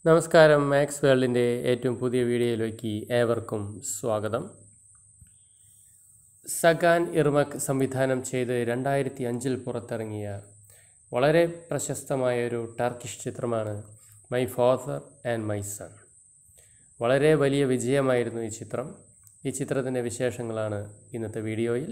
നമസ്കാരം മാക്സ് വേൾഡിൻ്റെ ഏറ്റവും പുതിയ വീഡിയോയിലേക്ക് ഏവർക്കും സ്വാഗതം സഗാൻ ഇർമക് സംവിധാനം ചെയ്ത് രണ്ടായിരത്തി അഞ്ചിൽ പുറത്തിറങ്ങിയ വളരെ പ്രശസ്തമായ ഒരു ടർക്കിഷ് ചിത്രമാണ് my father and my son വളരെ വലിയ വിജയമായിരുന്നു ഈ ചിത്രം ഈ ചിത്രത്തിൻ്റെ വിശേഷങ്ങളാണ് ഇന്നത്തെ വീഡിയോയിൽ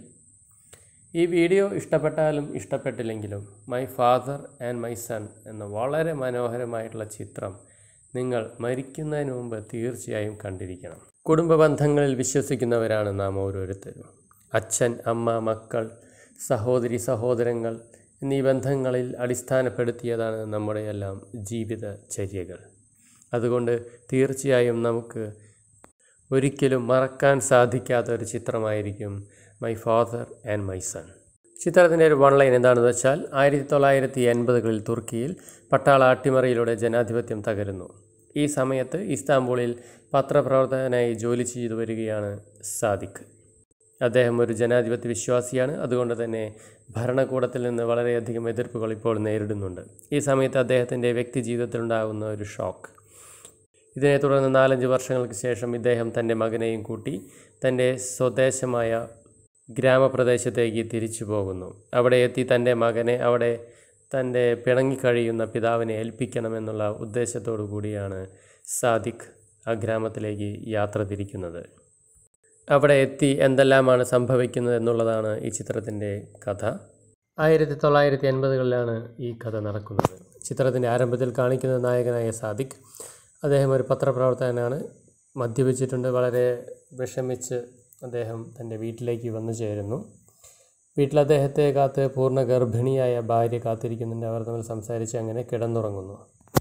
ഈ വീഡിയോ ഇഷ്ടപ്പെട്ടാലും ഇഷ്ടപ്പെട്ടില്ലെങ്കിലും my father and my son എന്ന വളരെ മനോഹരമായിട്ടുള്ള ചിത്രം നിങ്ങൾ മരിക്കുന്നതിന് മുമ്പ് തീർച്ചയായും കണ്ടിരിക്കണം കുടുംബ ബന്ധങ്ങളിൽ വിശ്വസിക്കുന്നവരാണ് നാം ഓരോരുത്തരും അച്ഛൻ അമ്മ മക്കൾ സഹോദരി സഹോദരങ്ങൾ എന്നീ ബന്ധങ്ങളിൽ അടിസ്ഥാനപ്പെടുത്തിയതാണ് നമ്മുടെയെല്ലാം ജീവിതചര്യകൾ അതുകൊണ്ട് തീർച്ചയായും നമുക്ക് ഒരിക്കലും മറക്കാൻ സാധിക്കാത്ത ഒരു ചിത്രമായിരിക്കും my father and my son ചിത്രത്തിൻ്റെ ഒരു വൺ ലൈൻ എന്താണെന്ന് വെച്ചാൽ ആയിരത്തി തൊള്ളായിരത്തി എൺപതുകളിൽ തുർക്കിയിൽ പട്ടാള അട്ടിമറിയിലൂടെ ജനാധിപത്യം തകരുന്നു ഈ സമയത്ത് ഇസ്താംബൂളിൽ പത്രപ്രവർത്തകനായി ജോലി ചെയ്തു വരികയാണ് സാദിഖ് അദ്ദേഹം ഒരു ജനാധിപത്യ വിശ്വാസിയാണ് അതുകൊണ്ട് തന്നെ ഭരണകൂടത്തിൽ നിന്ന് വളരെയധികം എതിർപ്പുകൾ ഇപ്പോൾ നേരിടുന്നുണ്ട് ഈ സമയത്ത് അദ്ദേഹത്തിൻ്റെ വ്യക്തി ജീവിതത്തിലുണ്ടാകുന്ന ഒരു ഷോക്ക് ഇതിനെ തുടർന്ന് നാലഞ്ച് വർഷങ്ങൾക്ക് ശേഷം ഇദ്ദേഹം തൻ്റെ മകനെയും കൂട്ടി തൻ്റെ സ്വദേശമായ ഗ്രാമപ്രദേശത്തേക്ക് തിരിച്ചു പോകുന്നു അവിടെ എത്തി തൻ്റെ മകനെ അവിടെ തൻ്റെ പിണങ്ങിക്കഴിയുന്ന പിതാവിനെ ഏൽപ്പിക്കണമെന്നുള്ള ഉദ്ദേശത്തോടു കൂടിയാണ് സാദിഖ് ആ ഗ്രാമത്തിലേക്ക് യാത്ര തിരിക്കുന്നത് അവിടെ എത്തി എന്തെല്ലാമാണ് സംഭവിക്കുന്നത് എന്നുള്ളതാണ് ഈ ചിത്രത്തിൻ്റെ കഥ ആയിരത്തി തൊള്ളായിരത്തി എൺപതുകളിലാണ് ഈ കഥ നടക്കുന്നത് ചിത്രത്തിൻ്റെ ആരംഭത്തിൽ കാണിക്കുന്ന നായകനായ സാദിഖ് അദ്ദേഹം ഒരു പത്രപ്രവർത്തകനാണ് മദ്യപിച്ചിട്ടുണ്ട് വളരെ വിഷമിച്ച് അദ്ദേഹം തൻ്റെ വീട്ടിലേക്ക് വന്നു ചേരുന്നു വീട്ടിൽ അദ്ദേഹത്തെ കാത്ത് പൂർണ്ണ ഗർഭിണിയായ ഭാര്യ കാത്തിരിക്കുന്നുണ്ട് അവർ തമ്മിൽ സംസാരിച്ച് അങ്ങനെ കിടന്നുറങ്ങുന്നു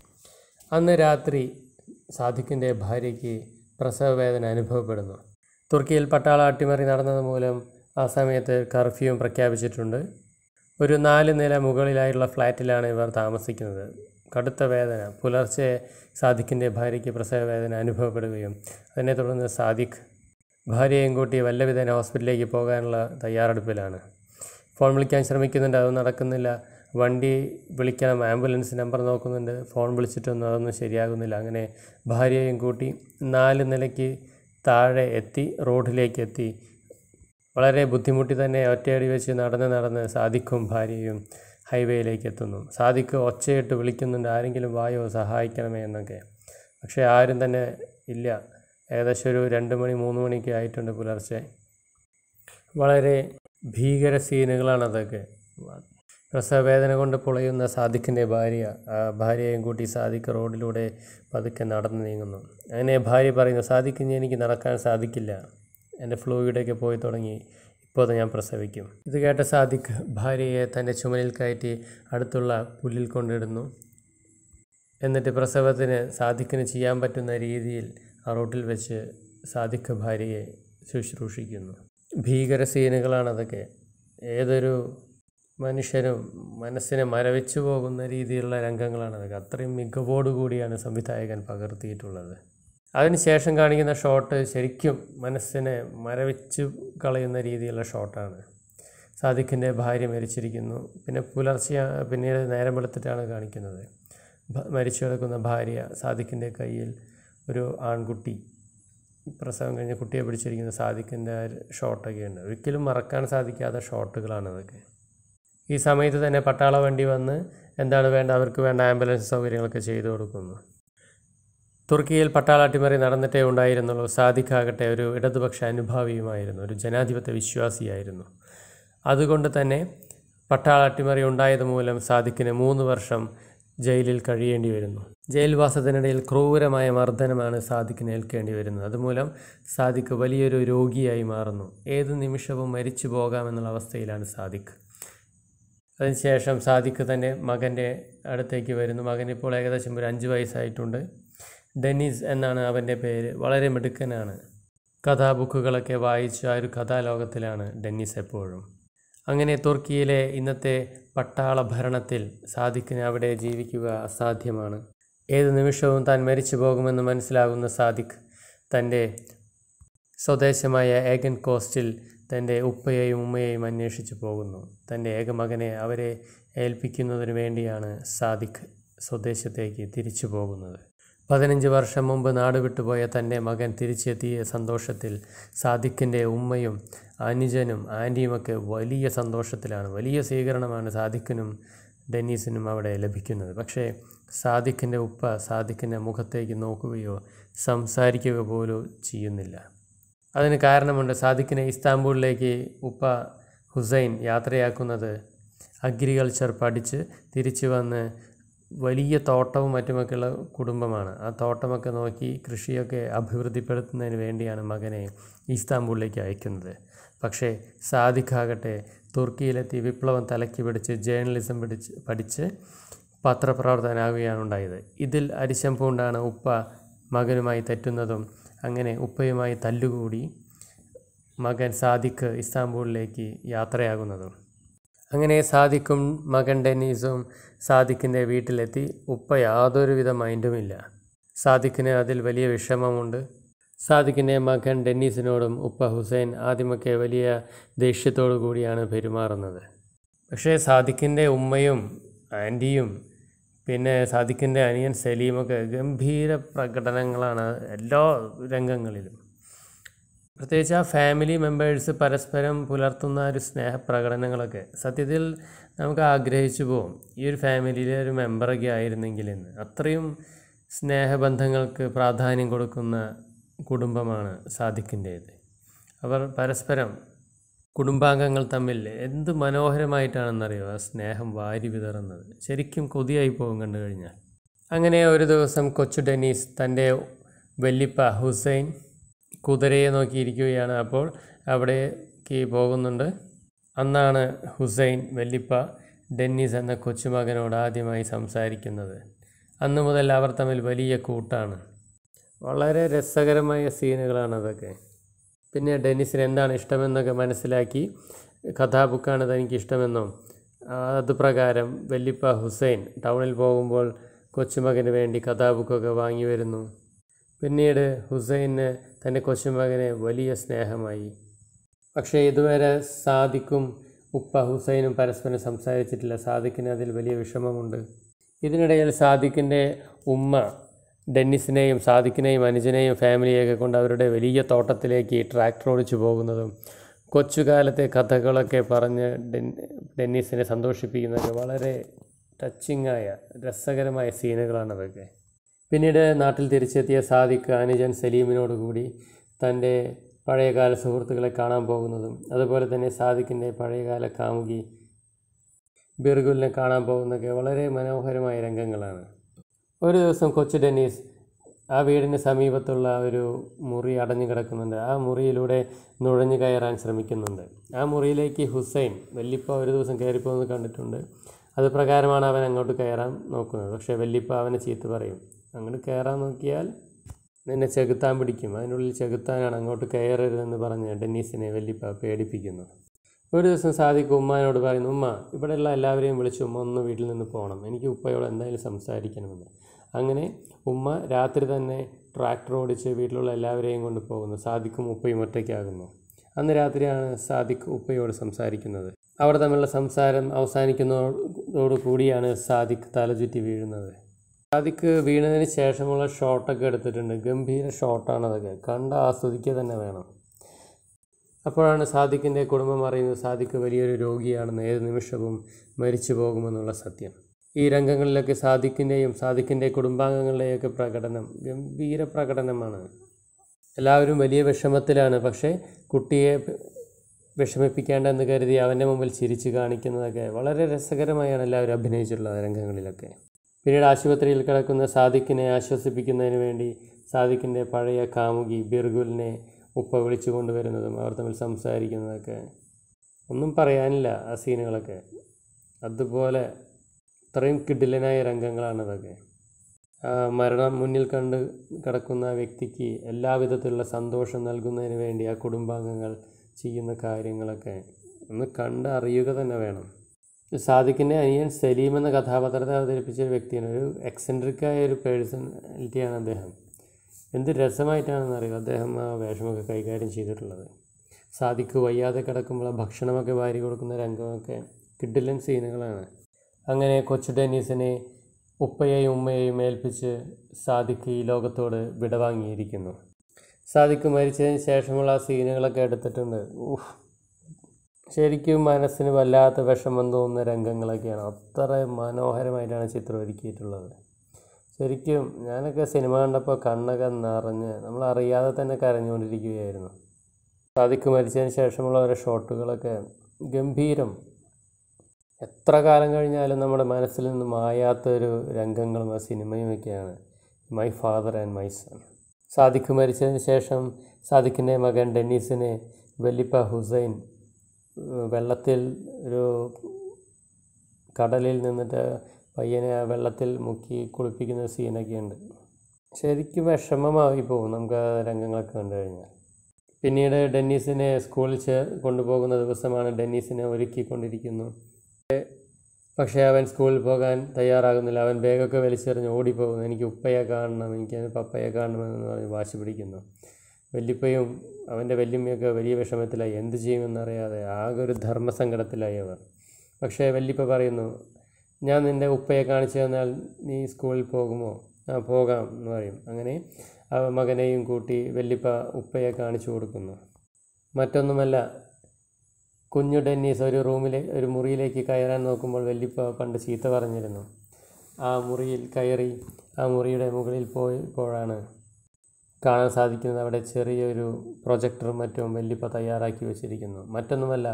അന്ന് രാത്രി സാദിഖിൻ്റെ ഭാര്യയ്ക്ക് പ്രസവവേദന അനുഭവപ്പെടുന്നു തുർക്കിയിൽ പട്ടാള അട്ടിമറി നടന്നത് മൂലം ആ സമയത്ത് കർഫ്യൂവും പ്രഖ്യാപിച്ചിട്ടുണ്ട് ഒരു നാല് നില മുകളിലായുള്ള ഫ്ലാറ്റിലാണ് ഇവർ താമസിക്കുന്നത് കടുത്ത വേദന പുലർച്ചെ സാദിഖിൻ്റെ ഭാര്യയ്ക്ക് പ്രസവവേദന അനുഭവപ്പെടുകയും അതിനെ തുടർന്ന് സാദിഖ് ഭാര്യയെയും കൂട്ടി വല്ലവിധേന ഹോസ്പിറ്റലിലേക്ക് പോകാനുള്ള തയ്യാറെടുപ്പിലാണ് ഫോൺ വിളിക്കാൻ ശ്രമിക്കുന്നുണ്ട് അത് നടക്കുന്നില്ല വണ്ടി വിളിക്കണം ആംബുലൻസ് നമ്പർ നോക്കുന്നുണ്ട് ഫോൺ വിളിച്ചിട്ടൊന്നും അതൊന്നും ശരിയാകുന്നില്ല അങ്ങനെ ഭാര്യയെയും കൂട്ടി നാല് നിലയ്ക്ക് താഴെ എത്തി റോഡിലേക്ക് എത്തി വളരെ ബുദ്ധിമുട്ടി തന്നെ ഒറ്റയടി വെച്ച് നടന്ന് നടന്ന് സാദിഖും ഭാര്യയും ഹൈവേയിലേക്ക് എത്തുന്നു സാദിഖ് ഒച്ചയിട്ട് വിളിക്കുന്നുണ്ട് ആരെങ്കിലും വായോ സഹായിക്കണമേ എന്നൊക്കെ പക്ഷേ ആരും തന്നെ ഇല്ല ഏകദേശം ഒരു രണ്ട് മണി മൂന്ന് മണിക്ക് ആയിട്ടുണ്ട് പുലർച്ചെ വളരെ ഭീകര സീനുകളാണ് അതൊക്കെ പ്രസവവേദന കൊണ്ട് പൊളയുന്ന സാദിഖിൻ്റെ ഭാര്യ ആ ഭാര്യയെയും കൂട്ടി സാദിഖ് റോഡിലൂടെ പതുക്കെ നടന്നു നീങ്ങുന്നു അങ്ങനെ ഭാര്യ പറയുന്നു സാദിഖ് ഇനി എനിക്ക് നടക്കാൻ സാധിക്കില്ല എൻ്റെ ഫ്ലൂയിഡൊക്കെ പോയി തുടങ്ങി ഇപ്പോൾ ഞാൻ പ്രസവിക്കും ഇത് കേട്ട സാദിഖ് ഭാര്യയെ തൻ്റെ ചുമലിൽ കയറ്റി അടുത്തുള്ള പുല്ലിൽ കൊണ്ടിടുന്നു എന്നിട്ട് പ്രസവത്തിന് സാദിഖിന് ചെയ്യാൻ പറ്റുന്ന രീതിയിൽ ആ റോട്ടിൽ വെച്ച് സാദിഖ് ഭാര്യയെ ശുശ്രൂഷിക്കുന്നു ഭീകര സീനുകളാണ് അതൊക്കെ ഏതൊരു മനുഷ്യനും മനസ്സിനെ മരവിച്ചു പോകുന്ന രീതിയിലുള്ള രംഗങ്ങളാണ് അതൊക്കെ അത്രയും മികവോടുകൂടിയാണ് സംവിധായകൻ പകർത്തിയിട്ടുള്ളത് അതിനുശേഷം കാണിക്കുന്ന ഷോട്ട് ശരിക്കും മനസ്സിനെ മരവിച്ചു കളയുന്ന രീതിയിലുള്ള ഷോട്ടാണ് സാദിഖിൻ്റെ ഭാര്യ മരിച്ചിരിക്കുന്നു പിന്നെ പുലർച്ചെ പിന്നീട് നേരം വെളുത്തിട്ടാണ് കാണിക്കുന്നത് മരിച്ചു കിടക്കുന്ന ഭാര്യ സാദിഖിൻ്റെ കയ്യിൽ ഒരു ആൺകുട്ടി പ്രസവം കഴിഞ്ഞ് കുട്ടിയെ പിടിച്ചിരിക്കുന്ന സാദിഖിൻ്റെ ഷോട്ടൊക്കെ ഉണ്ട് ഒരിക്കലും മറക്കാൻ സാധിക്കാത്ത ഷോട്ടുകളാണ് അതൊക്കെ ഈ സമയത്ത് തന്നെ പട്ടാള വണ്ടി വന്ന് എന്താണ് വേണ്ട അവർക്ക് വേണ്ട ആംബുലൻസ് സൗകര്യങ്ങളൊക്കെ ചെയ്തു കൊടുക്കുന്നു തുർക്കിയിൽ പട്ടാള അട്ടിമറി നടന്നിട്ടേ ഉണ്ടായിരുന്നുള്ളൂ സാദിഖാകട്ടെ ഒരു ഇടതുപക്ഷ അനുഭാവിയുമായിരുന്നു ഒരു ജനാധിപത്യ വിശ്വാസിയായിരുന്നു അതുകൊണ്ട് തന്നെ പട്ടാള അട്ടിമറി ഉണ്ടായത് മൂലം സാദിഖിന് മൂന്ന് വർഷം ജയിലിൽ കഴിയേണ്ടി വരുന്നു ജയിൽവാസത്തിനിടയിൽ ക്രൂരമായ മർദ്ദനമാണ് സാദിഖിന് ഏൽക്കേണ്ടി വരുന്നത് അതുമൂലം സാദിഖ് വലിയൊരു രോഗിയായി മാറുന്നു ഏത് നിമിഷവും മരിച്ചു പോകാമെന്നുള്ള അവസ്ഥയിലാണ് സാദിഖ് അതിനുശേഷം സാദിഖ് തൻ്റെ മകൻ്റെ അടുത്തേക്ക് വരുന്നു മകൻ ഇപ്പോൾ ഏകദേശം ഒരു അഞ്ച് വയസ്സായിട്ടുണ്ട് ഡെന്നിസ് എന്നാണ് അവൻ്റെ പേര് വളരെ മിടുക്കനാണ് കഥാബുക്കുകളൊക്കെ വായിച്ച് ആ ഒരു കഥാലോകത്തിലാണ് ഡെന്നിസ് എപ്പോഴും അങ്ങനെ തുർക്കിയിലെ ഇന്നത്തെ പട്ടാള ഭരണത്തിൽ സാദിഖിന് അവിടെ ജീവിക്കുക അസാധ്യമാണ് ഏത് നിമിഷവും താൻ മരിച്ചു പോകുമെന്ന് മനസ്സിലാകുന്ന സാദിഖ് തൻ്റെ സ്വദേശമായ ഏകൻ കോസ്റ്റിൽ തൻ്റെ ഉപ്പയെയും ഉമ്മയെയും അന്വേഷിച്ചു പോകുന്നു തൻ്റെ ഏകമകനെ അവരെ ഏൽപ്പിക്കുന്നതിന് വേണ്ടിയാണ് സാദിഖ് സ്വദേശത്തേക്ക് തിരിച്ചു പോകുന്നത് പതിനഞ്ച് വർഷം മുമ്പ് നാട് വിട്ടുപോയ തൻ്റെ മകൻ തിരിച്ചെത്തിയ സന്തോഷത്തിൽ സാദിഖിൻ്റെ ഉമ്മയും അനുജനും ആൻറ്റിയുമൊക്കെ വലിയ സന്തോഷത്തിലാണ് വലിയ സ്വീകരണമാണ് സാദിഖിനും ഡെന്നീസിനും അവിടെ ലഭിക്കുന്നത് പക്ഷേ സാദിഖിൻ്റെ ഉപ്പ സാദിഖിൻ്റെ മുഖത്തേക്ക് നോക്കുകയോ സംസാരിക്കുക പോലും ചെയ്യുന്നില്ല അതിന് കാരണമുണ്ട് സാദിഖിനെ ഇസ്താംബൂളിലേക്ക് ഉപ്പ ഹുസൈൻ യാത്രയാക്കുന്നത് അഗ്രികൾച്ചർ പഠിച്ച് തിരിച്ചു വന്ന് വലിയ തോട്ടവും മറ്റുമൊക്കെയുള്ള കുടുംബമാണ് ആ തോട്ടമൊക്കെ നോക്കി കൃഷിയൊക്കെ അഭിവൃദ്ധിപ്പെടുത്തുന്നതിന് വേണ്ടിയാണ് മകനെ ഇസ്താംബൂളിലേക്ക് അയക്കുന്നത് പക്ഷേ സാദിഖാകട്ടെ തുർക്കിയിലെത്തി വിപ്ലവം തലക്കി പിടിച്ച് ജേർണലിസം പിടിച്ച് പഠിച്ച് പത്രപ്രവർത്തകനാകുകയാണ് ഉണ്ടായത് ഇതിൽ അരിശം പൂണ്ടാണ് ഉപ്പ മകനുമായി തെറ്റുന്നതും അങ്ങനെ ഉപ്പയുമായി തല്ലുകൂടി മകൻ സാദിഖ് ഇസ്താംബൂളിലേക്ക് യാത്രയാകുന്നതും അങ്ങനെ സാദിഖും മകൻ ഡെന്നീസും സാദിഖിൻ്റെ വീട്ടിലെത്തി ഉപ്പ യാതൊരുവിധ മൈൻഡുമില്ല സാദിഖിന് അതിൽ വലിയ വിഷമമുണ്ട് സാദിഖിൻ്റെ മകൻ ഡെന്നീസിനോടും ഉപ്പ ഹുസൈൻ ആദ്യമൊക്കെ വലിയ ദേഷ്യത്തോടു കൂടിയാണ് പെരുമാറുന്നത് പക്ഷേ സാദിഖിൻ്റെ ഉമ്മയും ആൻറ്റിയും പിന്നെ സാദിഖിൻ്റെ അനിയൻ സലീമൊക്കെ ഗംഭീര പ്രകടനങ്ങളാണ് എല്ലാ രംഗങ്ങളിലും പ്രത്യേകിച്ച് ആ ഫാമിലി മെമ്പേഴ്സ് പരസ്പരം പുലർത്തുന്ന ഒരു സ്നേഹപ്രകടനങ്ങളൊക്കെ സത്യത്തിൽ നമുക്ക് ആഗ്രഹിച്ചു പോകും ഈ ഒരു ഫാമിലിയിലെ ഒരു മെമ്പറൊക്കെ ആയിരുന്നെങ്കിൽ എന്ന് അത്രയും സ്നേഹബന്ധങ്ങൾക്ക് പ്രാധാന്യം കൊടുക്കുന്ന കുടുംബമാണ് സാദിഖിൻ്റേത് അവർ പരസ്പരം കുടുംബാംഗങ്ങൾ തമ്മിൽ എന്ത് മനോഹരമായിട്ടാണെന്നറിയോ ആ സ്നേഹം വാരി വിതറുന്നത് ശരിക്കും കൊതിയായി പോകും കണ്ടു കഴിഞ്ഞാൽ അങ്ങനെ ഒരു ദിവസം കൊച്ചു ഡെന്നീസ് തൻ്റെ വല്ലിപ്പ ഹുസൈൻ കുതിരയെ നോക്കിയിരിക്കുകയാണ് അപ്പോൾ അവിടേക്ക് പോകുന്നുണ്ട് അന്നാണ് ഹുസൈൻ വല്ലിപ്പ ഡെന്നീസ് എന്ന കൊച്ചുമകനോട് ആദ്യമായി സംസാരിക്കുന്നത് അന്നു മുതൽ അവർ തമ്മിൽ വലിയ കൂട്ടാണ് വളരെ രസകരമായ സീനുകളാണ് അതൊക്കെ പിന്നെ ഡെന്നിസിന് എന്താണ് ഇഷ്ടമെന്നൊക്കെ മനസ്സിലാക്കി കഥാബുക്കാണ് തനിക്ക് ഇഷ്ടമെന്നും അതുപ്രകാരം വല്ലിപ്പ ഹുസൈൻ ടൗണിൽ പോകുമ്പോൾ കൊച്ചുമകന് വേണ്ടി കഥാബുക്കൊക്കെ വാങ്ങി വരുന്നു പിന്നീട് ഹുസൈന് തൻ്റെ കൊച്ചുമകനെ വലിയ സ്നേഹമായി പക്ഷേ ഇതുവരെ സാദിഖും ഉപ്പ ഹുസൈനും പരസ്പരം സംസാരിച്ചിട്ടില്ല സാദിഖിന് അതിൽ വലിയ വിഷമമുണ്ട് ഇതിനിടയിൽ സാദിഖിൻ്റെ ഉമ്മ ഡെന്നിസിനെയും സാദിഖിനെയും അനുജനെയും ഫാമിലിയൊക്കെ കൊണ്ട് അവരുടെ വലിയ തോട്ടത്തിലേക്ക് ട്രാക്ടർ ഓടിച്ചു പോകുന്നതും കൊച്ചുകാലത്തെ കഥകളൊക്കെ പറഞ്ഞ് ഡെൻ ഡെന്നീസിനെ സന്തോഷിപ്പിക്കുന്നതൊക്കെ വളരെ ടച്ചിങ്ങായ രസകരമായ സീനുകളാണ് അതൊക്കെ പിന്നീട് നാട്ടിൽ തിരിച്ചെത്തിയ സാദിഖ് അനുജൻ സലീമിനോട് കൂടി തൻ്റെ പഴയകാല സുഹൃത്തുക്കളെ കാണാൻ പോകുന്നതും അതുപോലെ തന്നെ സാദിഖിൻ്റെ പഴയകാല കാമുകി ബിർഗുലിനെ കാണാൻ പോകുന്നതൊക്കെ വളരെ മനോഹരമായ രംഗങ്ങളാണ് ഒരു ദിവസം കൊച്ചു ഡെന്നീസ് ആ വീടിന് സമീപത്തുള്ള ഒരു മുറി അടഞ്ഞു കിടക്കുന്നുണ്ട് ആ മുറിയിലൂടെ നുഴഞ്ഞു കയറാൻ ശ്രമിക്കുന്നുണ്ട് ആ മുറിയിലേക്ക് ഹുസൈൻ വല്ലിപ്പ ഒരു ദിവസം കയറിപ്പോകുന്നത് കണ്ടിട്ടുണ്ട് അത് പ്രകാരമാണ് അവൻ അങ്ങോട്ട് കയറാൻ നോക്കുന്നത് പക്ഷേ വല്ലിപ്പ അവനെ ചീത്ത പറയും അങ്ങോട്ട് കയറാൻ നോക്കിയാൽ നിന്നെ ചെകുത്താൻ പിടിക്കും അതിനുള്ളിൽ ചെകുത്താനാണ് അങ്ങോട്ട് കയറരുതെന്ന് പറഞ്ഞ് ഡെന്നീസിനെ വല്ലിപ്പ പേടിപ്പിക്കുന്നു ഒരു ദിവസം സാദിഖ് ഉമ്മാനോട് പറയുന്നു ഉമ്മ ഇവിടെയുള്ള എല്ലാവരെയും വിളിച്ച് ഉമ്മ ഒന്ന് വീട്ടിൽ നിന്ന് പോകണം എനിക്ക് ഉപ്പയോട് എന്തായാലും സംസാരിക്കണമെന്ന് അങ്ങനെ ഉമ്മ രാത്രി തന്നെ ട്രാക്ടർ ഓടിച്ച് വീട്ടിലുള്ള എല്ലാവരെയും കൊണ്ട് പോകുന്നു സാദിഖും ഉപ്പയും ഒറ്റയ്ക്കാകുന്നു അന്ന് രാത്രിയാണ് സാദിഖ് ഉപ്പയോട് സംസാരിക്കുന്നത് അവർ തമ്മിലുള്ള സംസാരം അവസാനിക്കുന്നതോടു കൂടിയാണ് സാദിഖ് തലചുറ്റി വീഴുന്നത് സാദിഖ് വീണതിന് ശേഷമുള്ള ഷോട്ടൊക്കെ എടുത്തിട്ടുണ്ട് ഗംഭീര ഷോട്ടാണ് അതൊക്കെ കണ്ട് ആസ്വദിക്കുക തന്നെ വേണം അപ്പോഴാണ് സാദിഖിൻ്റെ കുടുംബം അറിയുന്നത് സാദിഖ് വലിയൊരു രോഗിയാണെന്ന് ഏത് നിമിഷവും മരിച്ചു പോകുമെന്നുള്ള സത്യം ഈ രംഗങ്ങളിലൊക്കെ സാദിഖിൻ്റെയും സാദിഖിൻ്റെ കുടുംബാംഗങ്ങളുടെയൊക്കെ പ്രകടനം ഗംഭീര പ്രകടനമാണ് എല്ലാവരും വലിയ വിഷമത്തിലാണ് പക്ഷേ കുട്ടിയെ വിഷമിപ്പിക്കേണ്ടെന്ന് കരുതി അവൻ്റെ മുമ്പിൽ ചിരിച്ചു കാണിക്കുന്നതൊക്കെ വളരെ രസകരമായാണ് എല്ലാവരും അഭിനയിച്ചിട്ടുള്ളത് രംഗങ്ങളിലൊക്കെ പിന്നീട് ആശുപത്രിയിൽ കിടക്കുന്ന സാദിഖിനെ ആശ്വസിപ്പിക്കുന്നതിന് വേണ്ടി സാദിഖിൻ്റെ പഴയ കാമുകി ബിർഗുലിനെ ഉപ്പ വിളിച്ചു കൊണ്ടുവരുന്നതും അവർ തമ്മിൽ സംസാരിക്കുന്നതൊക്കെ ഒന്നും പറയാനില്ല ആ സീനുകളൊക്കെ അതുപോലെ അത്രയും കിടിലനായ രംഗങ്ങളാണ് അതൊക്കെ മരണം മുന്നിൽ കണ്ട് കിടക്കുന്ന വ്യക്തിക്ക് എല്ലാവിധത്തിലുള്ള സന്തോഷം നൽകുന്നതിന് വേണ്ടി ആ കുടുംബാംഗങ്ങൾ ചെയ്യുന്ന കാര്യങ്ങളൊക്കെ ഒന്ന് കണ്ട് അറിയുക തന്നെ വേണം സാദിഖിൻ്റെ അനിയൻ സലീം എന്ന കഥാപാത്രത്തെ അവതരിപ്പിച്ച ഒരു വ്യക്തിയാണ് ഒരു എക്സെൻട്രിക്കായ ഒരു പേഴ്സണാലിറ്റിയാണ് അദ്ദേഹം എന്ത് രസമായിട്ടാണെന്ന് അറിയുക അദ്ദേഹം ആ വേഷമൊക്കെ കൈകാര്യം ചെയ്തിട്ടുള്ളത് സാദിഖ് വയ്യാതെ കിടക്കുമ്പോൾ ആ ഭക്ഷണമൊക്കെ വാരി കൊടുക്കുന്ന രംഗമൊക്കെ കിഡിലൻ സീനുകളാണ് അങ്ങനെ കൊച്ചു ഡെന്നീസിനെ ഉപ്പയെയും ഉമ്മയെയും ഏൽപ്പിച്ച് സാദിഖ് ഈ ലോകത്തോട് വിടവാങ്ങിയിരിക്കുന്നു സാദിഖ് മരിച്ചതിന് ശേഷമുള്ള ആ സീനുകളൊക്കെ എടുത്തിട്ടുണ്ട് ഊഹ് ശരിക്കും മനസ്സിന് വല്ലാത്ത വിഷമം തോന്നുന്ന രംഗങ്ങളൊക്കെയാണ് അത്ര മനോഹരമായിട്ടാണ് ചിത്രം ഒരുക്കിയിട്ടുള്ളത് ശരിക്കും ഞാനൊക്കെ സിനിമ കണ്ടപ്പോൾ കണ്ണൊക്കെ നിറഞ്ഞ് നമ്മൾ അറിയാതെ തന്നെ കരഞ്ഞുകൊണ്ടിരിക്കുകയായിരുന്നു സാദിഖ് മരിച്ചതിന് ശേഷമുള്ള ഓരോ ഷോട്ടുകളൊക്കെ ഗംഭീരം എത്ര കാലം കഴിഞ്ഞാലും നമ്മുടെ മനസ്സിൽ നിന്ന് മായാത്തൊരു രംഗങ്ങളും ആ സിനിമയുമൊക്കെയാണ് my father and my son Sadik മരിച്ചതിന് ശേഷം സാദിഖിൻ്റെ മകൻ ഡെന്നീസിനെ വല്ലിപ്പ ഹുസൈൻ ഏഹ് വെള്ളത്തിൽ ഒരു കടലിൽ നിന്നിട്ട് പയ്യനെ ആ വെള്ളത്തിൽ മുക്കി കുളിപ്പിക്കുന്ന സീനൊക്കെ ഉണ്ട് ശരിക്കും വിഷമമായി പോകും നമുക്ക് ആ രംഗങ്ങളൊക്കെ കണ്ടു കഴിഞ്ഞാൽ പിന്നീട് ഡെന്നീസിനെ സ്കൂളിൽ ചേ കൊണ്ടുപോകുന്ന ദിവസമാണ് ഡെന്നീസിനെ ഒരുക്കിക്കൊണ്ടിരിക്കുന്നു പക്ഷേ അവൻ സ്കൂളിൽ പോകാൻ തയ്യാറാകുന്നില്ല അവൻ ബാഗൊക്കെ വലിച്ചെറിഞ്ഞ് ഓടിപ്പോകുന്നു എനിക്ക് ഉപ്പയെ കാണണം എനിക്ക് പപ്പയെ കാണണമെന്ന് പറഞ്ഞ് വാശി പിടിക്കുന്നു വല്യപ്പയും അവൻ്റെ വല്യമ്മയൊക്കെ വലിയ വിഷമത്തിലായി എന്ത് ചെയ്യുമെന്നറിയാതെ ആകെ ഒരു ധർമ്മസങ്കടത്തിലായി അവർ പക്ഷേ വല്യപ്പ പറയുന്നു ഞാൻ നിൻ്റെ ഉപ്പയെ കാണിച്ചു തന്നാൽ നീ സ്കൂളിൽ പോകുമോ ആ പോകാം എന്ന് പറയും അങ്ങനെ ആ മകനെയും കൂട്ടി വല്യപ്പ ഉപ്പയെ കാണിച്ചു കൊടുക്കുന്നു മറ്റൊന്നുമല്ല കുഞ്ഞു ഡെന്നീസ് ഒരു റൂമിലെ ഒരു മുറിയിലേക്ക് കയറാൻ നോക്കുമ്പോൾ വല്യപ്പ പണ്ട് ചീത്ത പറഞ്ഞിരുന്നു ആ മുറിയിൽ കയറി ആ മുറിയുടെ മുകളിൽ പോയപ്പോഴാണ് കാണാൻ സാധിക്കുന്നത് അവിടെ ചെറിയൊരു പ്രൊജക്ടറും മറ്റും വല്യപ്പ തയ്യാറാക്കി വെച്ചിരിക്കുന്നു മറ്റൊന്നുമല്ല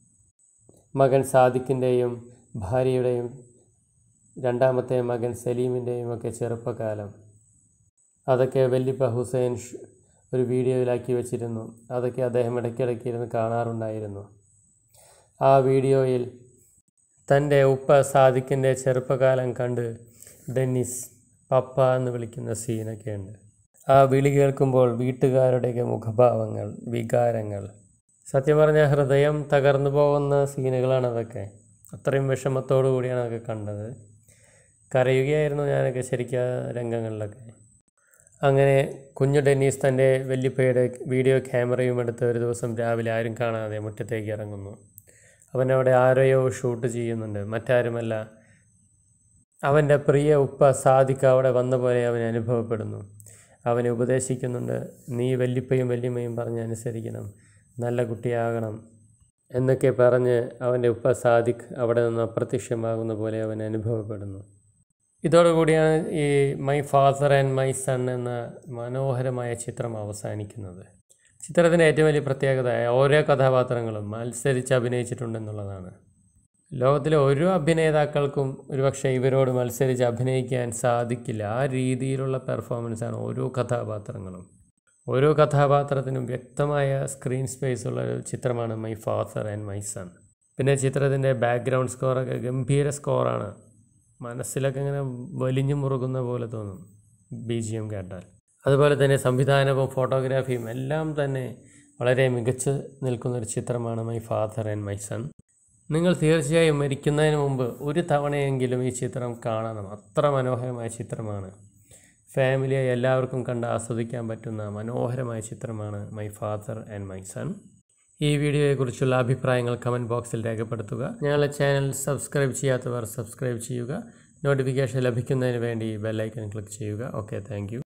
മകൻ സാദിഖിൻ്റെയും ഭാര്യയുടെയും രണ്ടാമത്തെ മകൻ സലീമിൻ്റെയും ഒക്കെ ചെറുപ്പകാലം അതൊക്കെ വല്യപ്പ ഹുസൈൻ ഷ് ഒരു വീഡിയോയിലാക്കി വെച്ചിരുന്നു അതൊക്കെ അദ്ദേഹം ഇടയ്ക്കിടയ്ക്ക് ഇരുന്ന് കാണാറുണ്ടായിരുന്നു ആ വീഡിയോയിൽ തൻ്റെ ഉപ്പ സാദിഖിൻ്റെ ചെറുപ്പകാലം കണ്ട് ഡെന്നിസ് പപ്പ എന്ന് വിളിക്കുന്ന സീനൊക്കെ ഉണ്ട് ആ വിളി കേൾക്കുമ്പോൾ വീട്ടുകാരുടെയൊക്കെ മുഖഭാവങ്ങൾ വികാരങ്ങൾ സത്യം പറഞ്ഞാൽ ഹൃദയം തകർന്നു പോകുന്ന സീനുകളാണ് അതൊക്കെ അത്രയും വിഷമത്തോടു കൂടിയാണ് അതൊക്കെ കണ്ടത് കരയുകയായിരുന്നു ഞാനൊക്കെ ശരിക്കും ആ രംഗങ്ങളിലൊക്കെ അങ്ങനെ കുഞ്ഞു ഡെന്നീസ് തൻ്റെ വല്യപ്പയുടെ വീഡിയോ ക്യാമറയും എടുത്ത് ഒരു ദിവസം രാവിലെ ആരും കാണാതെ മുറ്റത്തേക്ക് ഇറങ്ങുന്നു അവനവിടെ ആരെയോ ഷൂട്ട് ചെയ്യുന്നുണ്ട് മറ്റാരുമല്ല അവൻ്റെ പ്രിയ ഉപ്പ സാദിഖ് അവിടെ വന്ന പോലെ അവന് അനുഭവപ്പെടുന്നു അവനെ ഉപദേശിക്കുന്നുണ്ട് നീ വല്യപ്പയും വല്യമ്മയും പറഞ്ഞ് അനുസരിക്കണം നല്ല കുട്ടിയാകണം എന്നൊക്കെ പറഞ്ഞ് അവൻ്റെ ഉപ്പ സാദിഖ് അവിടെ നിന്ന് അപ്രത്യക്ഷമാകുന്ന പോലെ അവൻ അനുഭവപ്പെടുന്നു ഇതോടുകൂടിയാണ് ഈ my father and my son എന്ന മനോഹരമായ ചിത്രം അവസാനിക്കുന്നത് ചിത്രത്തിൻ്റെ ഏറ്റവും വലിയ പ്രത്യേകത ഓരോ കഥാപാത്രങ്ങളും മത്സരിച്ച് അഭിനയിച്ചിട്ടുണ്ടെന്നുള്ളതാണ് ലോകത്തിലെ ഒരു അഭിനേതാക്കൾക്കും ഒരുപക്ഷെ ഇവരോട് മത്സരിച്ച് അഭിനയിക്കാൻ സാധിക്കില്ല ആ രീതിയിലുള്ള പെർഫോമൻസാണ് ഓരോ കഥാപാത്രങ്ങളും ഓരോ കഥാപാത്രത്തിനും വ്യക്തമായ സ്ക്രീൻ സ്പേസ് ഉള്ള ഒരു ചിത്രമാണ് my father and my son പിന്നെ ചിത്രത്തിൻ്റെ ബാക്ക്ഗ്രൗണ്ട് സ്കോറൊക്കെ ഗംഭീര സ്കോറാണ് മനസ്സിലൊക്കെ ഇങ്ങനെ വലിഞ്ഞു മുറുകുന്ന പോലെ തോന്നും ബി ജി എം കേട്ടാൽ അതുപോലെ തന്നെ സംവിധാനവും ഫോട്ടോഗ്രാഫിയും എല്ലാം തന്നെ വളരെ മികച്ച് നിൽക്കുന്ന ഒരു ചിത്രമാണ് my father and my son നിങ്ങൾ തീർച്ചയായും മരിക്കുന്നതിന് മുമ്പ് ഒരു തവണയെങ്കിലും ഈ ചിത്രം കാണണം അത്ര മനോഹരമായ ചിത്രമാണ് ഫാമിലിയെ എല്ലാവർക്കും കണ്ട് ആസ്വദിക്കാൻ പറ്റുന്ന മനോഹരമായ ചിത്രമാണ് my father and my son ഈ വീഡിയോയെക്കുറിച്ചുള്ള അഭിപ്രായങ്ങൾ കമൻറ്റ് ബോക്സിൽ രേഖപ്പെടുത്തുക ഞങ്ങളുടെ ചാനൽ സബ്സ്ക്രൈബ് ചെയ്യാത്തവർ സബ്സ്ക്രൈബ് ചെയ്യുക നോട്ടിഫിക്കേഷൻ ലഭിക്കുന്നതിന് വേണ്ടി ബെല്ലൈക്കൺ ക്ലിക്ക് ചെയ്യുക ഓക്കെ താങ്ക്